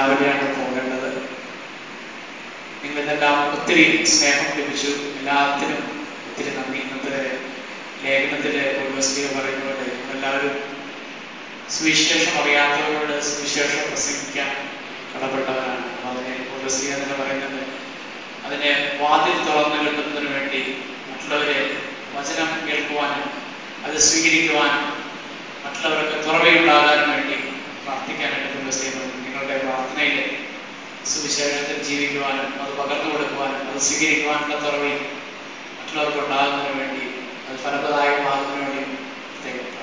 രാവിലെയാണ് പോകേണ്ടത് നിങ്ങളിതെല്ലാം ഒത്തിരി സ്നേഹം ലഭിച്ചു എല്ലാത്തിനും ഒത്തിരി നന്ദി ഇന്നത്തെ ലേഖനത്തിലെ ഉർവശിക പറയുന്ന പോലെ എല്ലാവരും സുവിശേഷം അറിയാത്തവരോട് സുവിശേഷം പ്രസംഗിക്കാൻ കടപ്പെട്ടവരാണ് അപ്പോൾ അതിനെ ഉർവശിക എന്ന് പറയുന്നത് അതിനെ വാതിൽ തുറന്നു കിട്ടുന്നതിന് വേണ്ടി മറ്റുള്ളവരെ വചനം കേൾക്കുവാനും അത് സ്വീകരിക്കുവാനും മറ്റുള്ളവർക്ക് തുറവയുണ്ടാകാനും വേണ്ടി പ്രാർത്ഥിക്കാനായിട്ട് ഉർവശിക്കുന്നത് നിങ്ങളുടെ പ്രാർത്ഥനയിൽ സുവിശേഷത്തിൽ ജീവിക്കുവാനും അത് പകർന്നു കൊടുക്കുവാനും അത് സ്വീകരിക്കുവാനുള്ള തുറവയും മറ്റുള്ളവർക്ക് ഉണ്ടാകുന്നതിന് വേണ്ടി അത് ഫലപ്രദായമാകുന്നതിന് വേണ്ടി പ്രത്യേകം